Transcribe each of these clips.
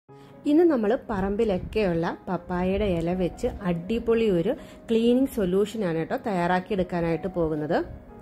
ഇന്ന് നമ്മൾ പറമ്പിലൊക്കെയുള്ള പപ്പായയുടെ ഇല വെച്ച് അടിപൊളി ഒരു ക്ലീനിങ് സൊല്യൂഷനാണ് കേട്ടോ തയ്യാറാക്കിയെടുക്കാനായിട്ട് പോകുന്നത്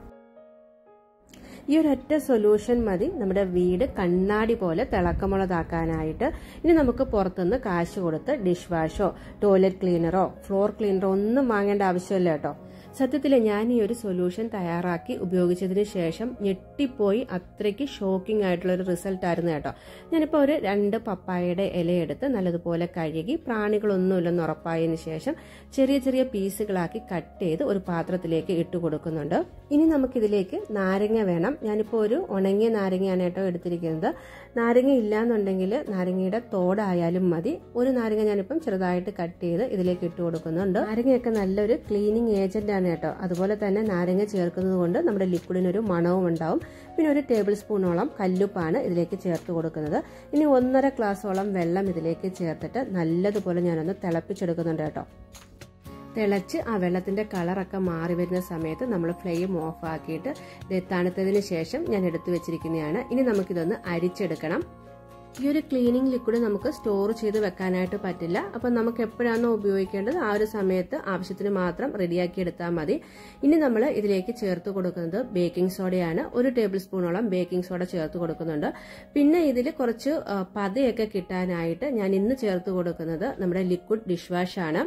ഈ ഒരൊറ്റ സൊല്യൂഷൻ മതി നമ്മുടെ വീട് കണ്ണാടി പോലെ തിളക്കമുള്ളതാക്കാനായിട്ട് ഇനി നമുക്ക് പുറത്തുനിന്ന് കാശ് കൊടുത്ത് ഡിഷ് വാഷോ ടോയ്ലറ്റ് ക്ലീനറോ ഫ്ലോർ ക്ലീനറോ ഒന്നും വാങ്ങേണ്ട ആവശ്യമില്ല കേട്ടോ സത്യത്തിൽ ഞാൻ ഈ ഒരു സൊല്യൂഷൻ തയ്യാറാക്കി ഉപയോഗിച്ചതിന് ശേഷം ഞെട്ടിപ്പോയി അത്രയ്ക്ക് ഷോക്കിംഗ് ആയിട്ടുള്ള ഒരു റിസൾട്ട് ആയിരുന്നു കേട്ടോ ഞാനിപ്പോൾ ഒരു രണ്ട് പപ്പായയുടെ ഇലയെടുത്ത് നല്ലതുപോലെ കഴുകി പ്രാണികളൊന്നുമില്ലെന്ന് ഉറപ്പായതിനു ശേഷം ചെറിയ ചെറിയ പീസുകളാക്കി കട്ട് ചെയ്ത് ഒരു പാത്രത്തിലേക്ക് ഇട്ട് കൊടുക്കുന്നുണ്ട് ഇനി നമുക്കിതിലേക്ക് നാരങ്ങ വേണം ഞാനിപ്പോൾ ഒരു ഉണങ്ങിയ നാരങ്ങയാണ് കേട്ടോ എടുത്തിരിക്കുന്നത് നാരങ്ങ ഇല്ലാന്നുണ്ടെങ്കിൽ നാരങ്ങയുടെ തോടായാലും മതി ഒരു നാരങ്ങ ഞാനിപ്പം ചെറുതായിട്ട് കട്ട് ചെയ്ത് ഇതിലേക്ക് ഇട്ട് കൊടുക്കുന്നുണ്ട് നാരങ്ങയൊക്കെ നല്ലൊരു ക്ലീനിങ് ഏജന്റ് ആണ് കേട്ടോ അതുപോലെ തന്നെ നാരങ്ങ ചേർക്കുന്നത് കൊണ്ട് നമ്മുടെ ലിക്വിഡിനൊരു മണവും ഉണ്ടാവും പിന്നെ ഒരു ടേബിൾ സ്പൂണോളം കല്ലുപ്പാണ് ഇതിലേക്ക് ചേർത്ത് കൊടുക്കുന്നത് ഇനി ഒന്നര ഗ്ലാസോളം വെള്ളം ഇതിലേക്ക് ചേർത്തിട്ട് നല്ലതുപോലെ ഞാനൊന്ന് തിളപ്പിച്ചെടുക്കുന്നുണ്ട് കേട്ടോ തിളച്ച് ആ വെള്ളത്തിന്റെ കളറൊക്കെ മാറി വരുന്ന സമയത്ത് നമ്മൾ ഫ്ലെയിം ഓഫ് ആക്കിയിട്ട് തണുത്തതിന് ശേഷം ഞാൻ എടുത്തു വെച്ചിരിക്കുന്നതാണ് ഇനി നമുക്കിതൊന്ന് അരിച്ചെടുക്കണം ഈ ഒരു ക്ലീനിങ് ലിക്വിഡ് നമുക്ക് സ്റ്റോർ ചെയ്ത് വെക്കാനായിട്ട് പറ്റില്ല അപ്പം നമുക്ക് എപ്പോഴാണോ ഉപയോഗിക്കേണ്ടത് ആ ഒരു സമയത്ത് ആവശ്യത്തിന് മാത്രം റെഡിയാക്കി എടുത്താൽ മതി ഇനി നമ്മൾ ഇതിലേക്ക് ചേർത്ത് കൊടുക്കുന്നത് ബേക്കിംഗ് സോഡയാണ് ഒരു ടേബിൾ സ്പൂണോളം ബേക്കിംഗ് സോഡ ചേർത്ത് കൊടുക്കുന്നുണ്ട് പിന്നെ ഇതിൽ കുറച്ച് പതയൊക്കെ കിട്ടാനായിട്ട് ഞാൻ ഇന്ന് ചേർത്ത് കൊടുക്കുന്നത് നമ്മുടെ ലിക്വിഡ് ഡിഷ് വാഷ് ആണ്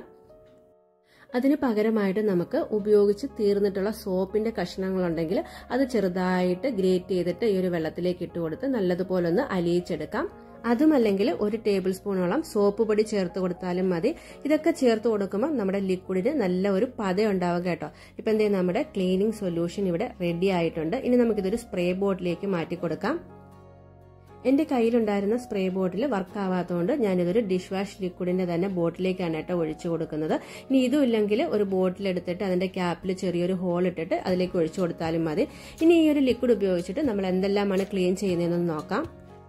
അതിന് പകരമായിട്ട് നമുക്ക് ഉപയോഗിച്ച് തീർന്നിട്ടുള്ള സോപ്പിന്റെ കഷ്ണങ്ങളുണ്ടെങ്കിൽ അത് ചെറുതായിട്ട് ഗ്രേറ്റ് ചെയ്തിട്ട് ഈ ഒരു വെള്ളത്തിലേക്ക് ഇട്ട് കൊടുത്ത് നല്ലതുപോലെ ഒന്ന് അലിയിച്ചെടുക്കാം അതുമല്ലെങ്കിൽ ഒരു ടേബിൾ സ്പൂണോളം സോപ്പ് പൊടി ചേർത്ത് കൊടുത്താലും മതി ഇതൊക്കെ ചേർത്ത് കൊടുക്കുമ്പോൾ നമ്മുടെ ലിക്വിഡിന് നല്ല ഒരു പത ഉണ്ടാവും കേട്ടോ ഇപ്പം എന്തേ നമ്മുടെ ക്ലീനിങ് സൊല്യൂഷൻ ഇവിടെ റെഡി ആയിട്ടുണ്ട് ഇനി നമുക്കിതൊരു സ്പ്രേ ബോട്ടിലേക്ക് മാറ്റി കൊടുക്കാം എന്റെ കയ്യിലുണ്ടായിരുന്ന സ്പ്രേ ബോട്ടിൽ വർക്ക് ആവാത്തതുകൊണ്ട് ഞാനിതൊരു ഡിഷ് വാഷ് ലിക്വിഡിന്റെ തന്നെ ബോട്ടിലേക്കാണ് കേട്ടോ ഒഴിച്ചു കൊടുക്കുന്നത് ഇനി ഇതും ഇല്ലെങ്കിൽ ഒരു ബോട്ടിൽ എടുത്തിട്ട് അതിന്റെ ക്യാപ്പിൽ ചെറിയൊരു ഹോൾ ഇട്ടിട്ട് അതിലേക്ക് ഒഴിച്ചു കൊടുത്താലും മതി ഇനി ഈ ഒരു ലിക്വിഡ് ഉപയോഗിച്ചിട്ട് നമ്മൾ എന്തെല്ലാമാണ് ക്ലീൻ ചെയ്യുന്നതെന്ന് നോക്കാം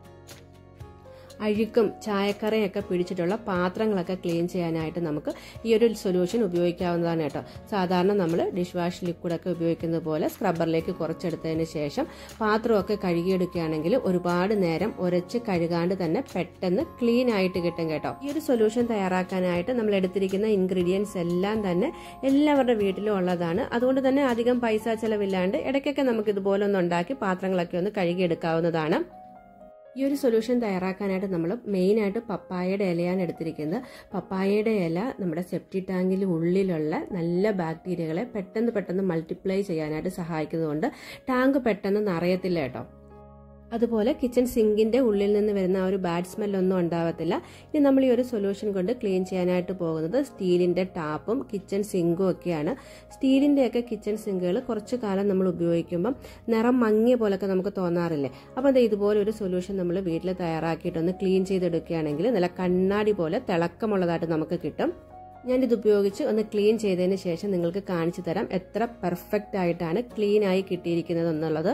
അഴുക്കും ചായക്കറയൊക്കെ പിടിച്ചിട്ടുള്ള പാത്രങ്ങളൊക്കെ ക്ലീൻ ചെയ്യാനായിട്ട് നമുക്ക് ഈ ഒരു സൊല്യൂഷൻ ഉപയോഗിക്കാവുന്നതാണ് കേട്ടോ സാധാരണ നമ്മൾ ഡിഷ് വാഷ് ലിക്വിഡൊക്കെ ഉപയോഗിക്കുന്നത് പോലെ സ്ക്രബ്ബറിലേക്ക് കുറച്ചെടുത്തതിന് ശേഷം പാത്രമൊക്കെ കഴുകിയെടുക്കുകയാണെങ്കിൽ ഒരുപാട് നേരം ഉരച്ച് കഴുകാണ്ട് തന്നെ പെട്ടെന്ന് ക്ലീൻ ആയിട്ട് കിട്ടും കേട്ടോ ഈ ഒരു സൊല്യൂഷൻ തയ്യാറാക്കാനായിട്ട് നമ്മൾ എടുത്തിരിക്കുന്ന ഇൻഗ്രീഡിയൻസ് എല്ലാം തന്നെ എല്ലാവരുടെ വീട്ടിലും ഉള്ളതാണ് അതുകൊണ്ട് തന്നെ അധികം പൈസ ചെലവില്ലാണ്ട് ഇടയ്ക്കൊക്കെ നമുക്ക് ഇതുപോലെ ഒന്ന് ഉണ്ടാക്കി പാത്രങ്ങളൊക്കെ ഒന്ന് കഴുകിയെടുക്കാവുന്നതാണ് ഈ ഒരു സൊല്യൂഷൻ തയ്യാറാക്കാനായിട്ട് നമ്മൾ മെയിനായിട്ട് പപ്പായയുടെ ഇലയാണ് എടുത്തിരിക്കുന്നത് പപ്പായയുടെ ഇല നമ്മുടെ സെപ്റ്റി ടാങ്കിൽ ഉള്ളിലുള്ള നല്ല ബാക്ടീരിയകളെ പെട്ടെന്ന് പെട്ടെന്ന് മൾട്ടിപ്ലൈ ചെയ്യാനായിട്ട് സഹായിക്കുന്നതുകൊണ്ട് ടാങ്ക് പെട്ടെന്ന് നിറയത്തില്ല കേട്ടോ അതുപോലെ കിച്ചൺ സിങ്കിന്റെ ഉള്ളിൽ നിന്ന് വരുന്ന ആ ഒരു ബാഡ് സ്മെല്ലൊന്നും ഉണ്ടാവത്തില്ല ഇനി നമ്മൾ ഈ ഒരു സൊല്യൂഷൻ കൊണ്ട് ക്ലീൻ ചെയ്യാനായിട്ട് പോകുന്നത് സ്റ്റീലിന്റെ ടാപ്പും കിച്ചൺ സിങ്കും ഒക്കെയാണ് സ്റ്റീലിന്റെ ഒക്കെ കിച്ചൺ സിങ്കുകൾ കുറച്ചു കാലം നമ്മൾ ഉപയോഗിക്കുമ്പം നിറം മങ്ങിയ പോലൊക്കെ നമുക്ക് തോന്നാറില്ലേ അപ്പം അത് ഇതുപോലെ ഒരു സൊല്യൂഷൻ നമ്മൾ വീട്ടിൽ തയ്യാറാക്കിയിട്ടൊന്ന് ക്ലീൻ ചെയ്തെടുക്കുകയാണെങ്കിൽ നല്ല കണ്ണാടി പോലെ തിളക്കമുള്ളതായിട്ട് നമുക്ക് കിട്ടും ഞാനിത് ഉപയോഗിച്ച് ഒന്ന് ക്ലീൻ ചെയ്തതിന് ശേഷം നിങ്ങൾക്ക് കാണിച്ചു തരാം എത്ര പെർഫെക്റ്റ് ആയിട്ടാണ് ക്ലീൻ ആയി കിട്ടിയിരിക്കുന്നത് എന്നുള്ളത്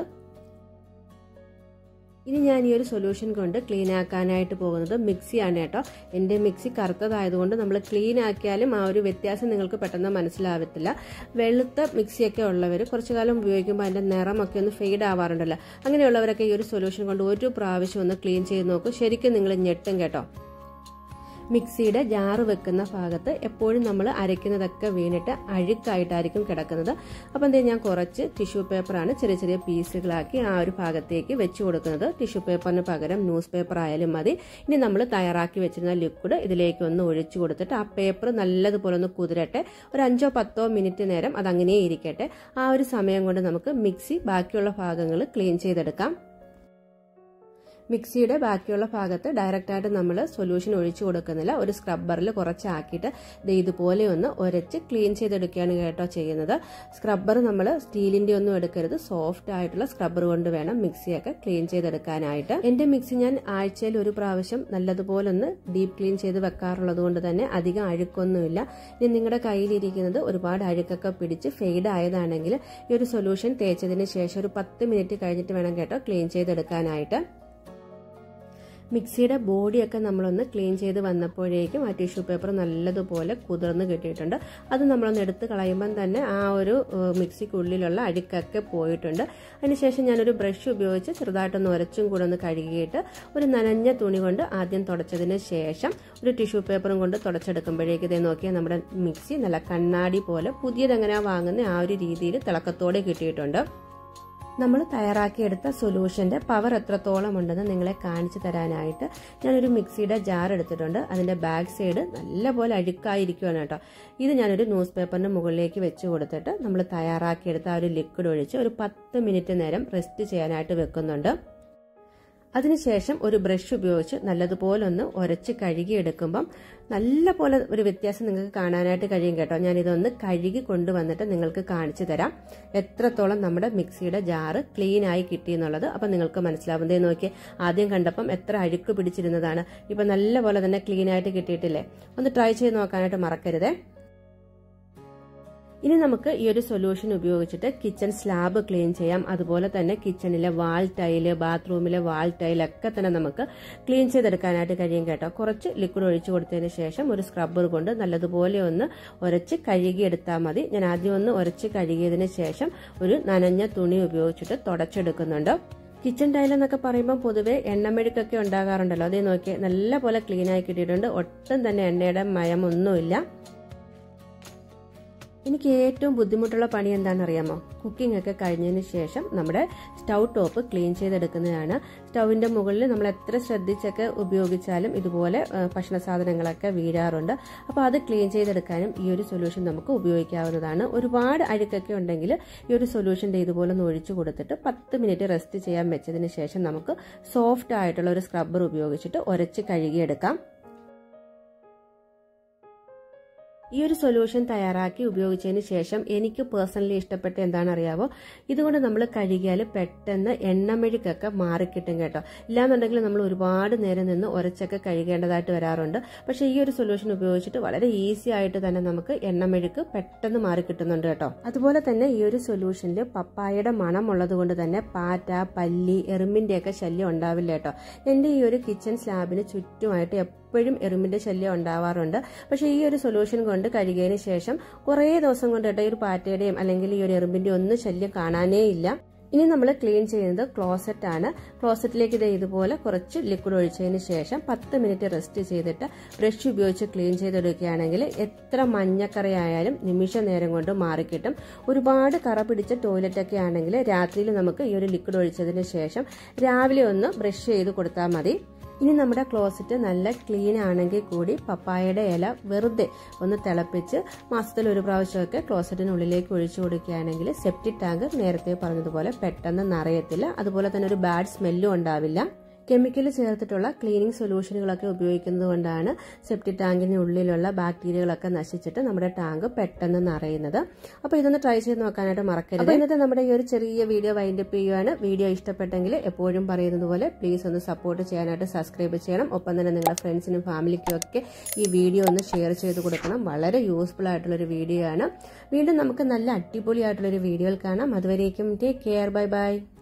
ഇനി ഞാൻ ഈ ഒരു സൊല്യൂഷൻ കൊണ്ട് ക്ലീൻ ആക്കാനായിട്ട് പോകുന്നത് മിക്സിയാണ് കേട്ടോ എൻ്റെ മിക്സി കറുത്തതായതുകൊണ്ട് നമ്മൾ ക്ലീൻ ആക്കിയാലും ആ ഒരു വ്യത്യാസം നിങ്ങൾക്ക് പെട്ടെന്ന് മനസ്സിലാവത്തില്ല വെളുത്ത മിക്സിയൊക്കെ ഉള്ളവർ കുറച്ചു കാലം ഉപയോഗിക്കുമ്പോൾ അതിൻ്റെ നിറമൊക്കെ ഒന്ന് ഫെയ്ഡ് ആവാറുണ്ടല്ലോ അങ്ങനെയുള്ളവരൊക്കെ ഈ ഒരു സൊല്യൂഷൻ കൊണ്ട് ഒരു പ്രാവശ്യം ഒന്ന് ക്ലീൻ ചെയ്ത് നോക്കും ശരിക്കും നിങ്ങൾ ഞെട്ടും കേട്ടോ മിക്സിയുടെ ജാറ് വെക്കുന്ന ഭാഗത്ത് എപ്പോഴും നമ്മൾ അരയ്ക്കുന്നതൊക്കെ വീണിട്ട് അഴുക്കായിട്ടായിരിക്കും കിടക്കുന്നത് അപ്പം എന്തേ ഞാൻ കുറച്ച് ടിഷ്യൂ പേപ്പറാണ് ചെറിയ ചെറിയ പീസുകളാക്കി ആ ഒരു ഭാഗത്തേക്ക് വെച്ച് കൊടുക്കുന്നത് ടിഷ്യൂ പേപ്പറിന് പകരം ന്യൂസ് പേപ്പർ ആയാലും മതി ഇനി നമ്മൾ തയ്യാറാക്കി വെച്ചിരുന്ന ലിക്വിഡ് ഇതിലേക്ക് ഒന്ന് ഒഴിച്ചു കൊടുത്തിട്ട് ആ പേപ്പർ നല്ലതുപോലെ ഒന്ന് കുതിരട്ടെ ഒരു അഞ്ചോ പത്തോ മിനിറ്റ് നേരം അത് അങ്ങനെ ഇരിക്കട്ടെ ആ ഒരു സമയം കൊണ്ട് നമുക്ക് മിക്സി ബാക്കിയുള്ള ഭാഗങ്ങൾ ക്ലീൻ ചെയ്തെടുക്കാം മിക്സിയുടെ ബാക്കിയുള്ള ഭാഗത്ത് ഡയറക്റ്റായിട്ട് നമ്മൾ സൊല്യൂഷൻ ഒഴിച്ചു കൊടുക്കുന്നില്ല ഒരു സ്ക്രബ്ബറിൽ കുറച്ചാക്കിയിട്ട് ദേ ഇതുപോലെ ഒന്ന് ഒരച്ച് ക്ലീൻ ചെയ്തെടുക്കുകയാണ് കേട്ടോ ചെയ്യുന്നത് സ്ക്രബ്ബർ നമ്മൾ സ്റ്റീലിന്റെ ഒന്നും എടുക്കരുത് സോഫ്റ്റ് ആയിട്ടുള്ള സ്ക്രബ്ബർ കൊണ്ട് വേണം മിക്സിയൊക്കെ ക്ലീൻ ചെയ്തെടുക്കാനായിട്ട് എന്റെ മിക്സി ഞാൻ ആഴ്ചയിൽ ഒരു പ്രാവശ്യം നല്ലതുപോലെ ഒന്ന് ഡീപ്പ് ക്ലീൻ ചെയ്ത് വെക്കാറുള്ളത് കൊണ്ട് തന്നെ അധികം അഴുക്കൊന്നുമില്ല ഇനി നിങ്ങളുടെ കയ്യിലിരിക്കുന്നത് ഒരുപാട് അഴുക്കൊക്കെ പിടിച്ച് ഫെയ്ഡ് ആയതാണെങ്കിൽ ഈ ഒരു സൊല്യൂഷൻ തേച്ചതിന് ശേഷം ഒരു പത്ത് മിനിറ്റ് കഴിഞ്ഞിട്ട് വേണം കേട്ടോ ക്ലീൻ ചെയ്തെടുക്കാനായിട്ട് മിക്സിയുടെ ബോഡിയൊക്കെ നമ്മളൊന്ന് ക്ലീൻ ചെയ്ത് വന്നപ്പോഴേക്കും ആ ടിഷ്യൂ പേപ്പർ നല്ലതുപോലെ കുതിർന്ന് കിട്ടിയിട്ടുണ്ട് അത് നമ്മളൊന്ന് എടുത്ത് കളയുമ്പം തന്നെ ആ ഒരു മിക്സിക്കുള്ളിലുള്ള അഴുക്കൊക്കെ പോയിട്ടുണ്ട് അതിനുശേഷം ഞാനൊരു ബ്രഷ് ഉപയോഗിച്ച് ചെറുതായിട്ടൊന്ന് ഉരച്ചും കൂടെ ഒന്ന് കഴുകിയിട്ട് ഒരു നനഞ്ഞ തുണി കൊണ്ട് ആദ്യം തുടച്ചതിന് ശേഷം ഒരു ടിഷ്യൂ പേപ്പറും കൊണ്ട് തുടച്ചെടുക്കുമ്പോഴേക്ക് ഇതേ നോക്കിയാൽ നമ്മുടെ മിക്സി നല്ല കണ്ണാടി പോലെ പുതിയതെങ്ങനെയാണ് വാങ്ങുന്ന ആ ഒരു രീതിയിൽ തിളക്കത്തോടെ കിട്ടിയിട്ടുണ്ട് നമ്മൾ തയ്യാറാക്കിയെടുത്ത സൊല്യൂഷന്റെ പവർ എത്രത്തോളം ഉണ്ടെന്ന് നിങ്ങളെ കാണിച്ചു തരാനായിട്ട് ഞാനൊരു മിക്സിയുടെ ജാർ എടുത്തിട്ടുണ്ട് അതിന്റെ ബാക്ക് സൈഡ് നല്ലപോലെ അഴുക്കായിരിക്കുകയാണ് കേട്ടോ ഇത് ഞാനൊരു ന്യൂസ് പേപ്പറിന്റെ മുകളിലേക്ക് വെച്ച് കൊടുത്തിട്ട് നമ്മൾ തയ്യാറാക്കിയെടുത്ത ആ ഒരു ലിക്വിഡ് ഒഴിച്ച് ഒരു പത്ത് മിനിറ്റ് നേരം റെസ്റ്റ് ചെയ്യാനായിട്ട് വെക്കുന്നുണ്ട് അതിനുശേഷം ഒരു ബ്രഷ് ഉപയോഗിച്ച് നല്ലതുപോലെ ഒന്ന് ഉരച്ച് കഴുകിയെടുക്കുമ്പം നല്ല പോലെ ഒരു വ്യത്യാസം നിങ്ങൾക്ക് കാണാനായിട്ട് കഴിയും കേട്ടോ ഞാൻ ഇതൊന്ന് കഴുകി കൊണ്ടുവന്നിട്ട് നിങ്ങൾക്ക് കാണിച്ചു തരാം എത്രത്തോളം നമ്മുടെ മിക്സിയുടെ ജാറ് ക്ലീൻ ആയി കിട്ടി എന്നുള്ളത് അപ്പം നിങ്ങൾക്ക് മനസ്സിലാവും ദേ നോക്കി ആദ്യം കണ്ടപ്പം എത്ര അഴുക്ക് പിടിച്ചിരുന്നതാണ് ഇപ്പം നല്ല പോലെ തന്നെ ക്ലീൻ ആയിട്ട് കിട്ടിയിട്ടില്ലേ ഒന്ന് ട്രൈ ചെയ്ത് നോക്കാനായിട്ട് മറക്കരുതേ ഇനി നമുക്ക് ഈ ഒരു സൊല്യൂഷൻ ഉപയോഗിച്ചിട്ട് കിച്ചൺ സ്ലാബ് ക്ലീൻ ചെയ്യാം അതുപോലെ തന്നെ കിച്ചണിലെ വാൾ ടൈല് ബാത്റൂമിലെ വാൾ ടൈലൊക്കെ തന്നെ നമുക്ക് ക്ലീൻ ചെയ്തെടുക്കാനായിട്ട് കഴിയും കേട്ടോ കുറച്ച് ലിക്വിഡ് ഒഴിച്ചു കൊടുത്തതിന് ശേഷം ഒരു സ്ക്രബ്ബർ കൊണ്ട് നല്ലതുപോലെ ഒന്ന് ഉരച്ച് കഴുകിയെടുത്താൽ മതി ഞാൻ ആദ്യം ഒന്ന് ഉരച്ച് കഴുകിയതിന് ശേഷം ഒരു നനഞ്ഞ തുണി ഉപയോഗിച്ചിട്ട് തുടച്ചെടുക്കുന്നുണ്ട് കിച്ചൺ ടൈൽ എന്നൊക്കെ പറയുമ്പോൾ പൊതുവേ എണ്ണമെഴുക്കൊക്കെ ഉണ്ടാകാറുണ്ടല്ലോ അതേ നോക്കി നല്ല പോലെ ക്ലീൻ ആയി കിട്ടിയിട്ടുണ്ട് ഒട്ടും തന്നെ എണ്ണയുടെ മയമൊന്നുമില്ല എനിക്ക് ഏറ്റവും ബുദ്ധിമുട്ടുള്ള പണി എന്താണെന്ന് അറിയാമോ കുക്കിംഗ് ഒക്കെ കഴിഞ്ഞതിന് ശേഷം നമ്മുടെ സ്റ്റൗ ടോപ്പ് ക്ലീൻ ചെയ്തെടുക്കുന്നതാണ് സ്റ്റൗവിന്റെ മുകളിൽ നമ്മൾ എത്ര ശ്രദ്ധിച്ചൊക്കെ ഉപയോഗിച്ചാലും ഇതുപോലെ ഭക്ഷണ സാധനങ്ങളൊക്കെ വീഴാറുണ്ട് അപ്പോൾ അത് ക്ലീൻ ചെയ്തെടുക്കാനും ഈ ഒരു സൊല്യൂഷൻ നമുക്ക് ഉപയോഗിക്കാവുന്നതാണ് ഒരുപാട് അഴുക്കൊക്കെ ഉണ്ടെങ്കിൽ ഈ ഒരു സൊല്യൂഷൻ്റെ ഇതുപോലെ ഒന്ന് ഒഴിച്ചു കൊടുത്തിട്ട് പത്ത് മിനിറ്റ് റെസ്റ്റ് ചെയ്യാൻ വെച്ചതിന് ശേഷം നമുക്ക് സോഫ്റ്റ് ആയിട്ടുള്ള ഒരു സ്ക്രബ്ബർ ഉപയോഗിച്ചിട്ട് ഉരച്ച് കഴുകിയെടുക്കാം ഈ ഒരു സൊല്യൂഷൻ തയ്യാറാക്കി ഉപയോഗിച്ചതിന് ശേഷം എനിക്ക് പേഴ്സണലി ഇഷ്ടപ്പെട്ട എന്താണെന്നറിയാവോ ഇതുകൊണ്ട് നമ്മൾ കഴുകിയാൽ പെട്ടെന്ന് എണ്ണമെഴുക്കൊക്കെ മാറിക്കിട്ടും കേട്ടോ ഇല്ലാന്നുണ്ടെങ്കിൽ നമ്മൾ ഒരുപാട് നേരം നിന്ന് ഉരച്ചൊക്കെ കഴുകേണ്ടതായിട്ട് വരാറുണ്ട് പക്ഷേ ഈ ഒരു സൊല്യൂഷൻ ഉപയോഗിച്ചിട്ട് വളരെ ഈസി ആയിട്ട് തന്നെ നമുക്ക് എണ്ണമെഴുക്ക് പെട്ടെന്ന് മാറിക്കിട്ടുന്നുണ്ട് കേട്ടോ അതുപോലെ തന്നെ ഈ ഒരു സൊല്യൂഷനിൽ പപ്പായയുടെ മണം ഉള്ളത് കൊണ്ട് തന്നെ പാറ്റ പല്ലി എറുമ്പിന്റെയൊക്കെ ശല്യം ഉണ്ടാവില്ല കേട്ടോ എൻ്റെ ഈ ഒരു കിച്ചൺ സ്ലാബിന് ചുറ്റുമായിട്ട് എപ്പോഴും എറുമ്പിന്റെ ശല്യം ഉണ്ടാവാറുണ്ട് പക്ഷേ ഈ ഒരു സൊല്യൂഷൻ കൊണ്ട് കഴുകിയതിന് ശേഷം കുറേ ദിവസം കൊണ്ട് കേട്ടോ ഈ ഒരു പാറ്റയുടെയും അല്ലെങ്കിൽ ഈ ഒരു എറുമ്പിന്റെ ഒന്നും ശല്യം കാണാനേ ഇല്ല ഇനി നമ്മൾ ക്ലീൻ ചെയ്യുന്നത് ക്ലോസറ്റ് ആണ് ക്ലോസറ്റിലേക്ക് ഇത് ഇതുപോലെ കുറച്ച് ലിക്വിഡ് ഒഴിച്ചതിന് ശേഷം പത്ത് മിനിറ്റ് റെസ്റ്റ് ചെയ്തിട്ട് ബ്രഷ് ഉപയോഗിച്ച് ക്ലീൻ ചെയ്തെടുക്കുകയാണെങ്കിൽ എത്ര മഞ്ഞക്കറി ആയാലും നിമിഷ നേരം കൊണ്ട് മാറിക്കിട്ടും ഒരുപാട് കറ പിടിച്ച ടോയ്ലറ്റ് ഒക്കെ ആണെങ്കിൽ രാത്രിയിൽ നമുക്ക് ഈ ഒരു ലിക്വിഡ് ഒഴിച്ചതിന് ശേഷം രാവിലെ ഒന്ന് ബ്രഷ് ചെയ്ത് കൊടുത്താൽ മതി ഇനി നമ്മുടെ ക്ലോസറ്റ് നല്ല ക്ലീൻ ആണെങ്കിൽ കൂടി പപ്പായയുടെ ഇല വെറുതെ ഒന്ന് തിളപ്പിച്ച് മാസത്തിൽ ഒരു പ്രാവശ്യമൊക്കെ ക്ലോസറ്റിനുള്ളിലേക്ക് ഒഴിച്ചു കൊടുക്കുകയാണെങ്കിൽ സെപ്റ്റിക് ടാങ്ക് നേരത്തെ പറഞ്ഞതുപോലെ പെട്ടെന്ന് നിറയത്തില്ല അതുപോലെ തന്നെ ഒരു ബാഡ് സ്മെല്ലും ഉണ്ടാവില്ല കെമിക്കൽ ചേർത്തിട്ടുള്ള ക്ലീനിങ് സൊല്യൂഷനുകളൊക്കെ ഉപയോഗിക്കുന്നത് കൊണ്ടാണ് സെപ്റ്റിക് ടാങ്കിന് ഉള്ളിലുള്ള ബാക്ടീരിയകളൊക്കെ നശിച്ചിട്ട് നമ്മുടെ ടാങ്ക് പെട്ടെന്ന് നിറയുന്നത് അപ്പോൾ ഇതൊന്ന് ട്രൈ ചെയ്ത് നോക്കാനായിട്ട് മറക്കരുത് ഇന്നത്തെ നമ്മുടെ ഈ ഒരു ചെറിയ വീഡിയോ വൈൻഡപ്പ് ചെയ്യുവാണ് വീഡിയോ ഇഷ്ടപ്പെട്ടെങ്കിൽ എപ്പോഴും പറയുന്നത് പോലെ പ്ലീസ് ഒന്ന് സപ്പോർട്ട് ചെയ്യാനായിട്ട് സബ്സ്ക്രൈബ് ചെയ്യണം ഒപ്പം തന്നെ നിങ്ങളുടെ ഫ്രണ്ട്സിനും ഫാമിലിക്കും ഒക്കെ ഈ വീഡിയോ ഒന്ന് ഷെയർ ചെയ്ത് കൊടുക്കണം വളരെ യൂസ്ഫുൾ ആയിട്ടുള്ളൊരു വീഡിയോ ആണ് വീണ്ടും നമുക്ക് നല്ല അടിപൊളിയായിട്ടുള്ളൊരു വീഡിയോയിൽ കാണാം അതുവരേക്കും ടേക്ക് കെയർ ബൈ ബൈ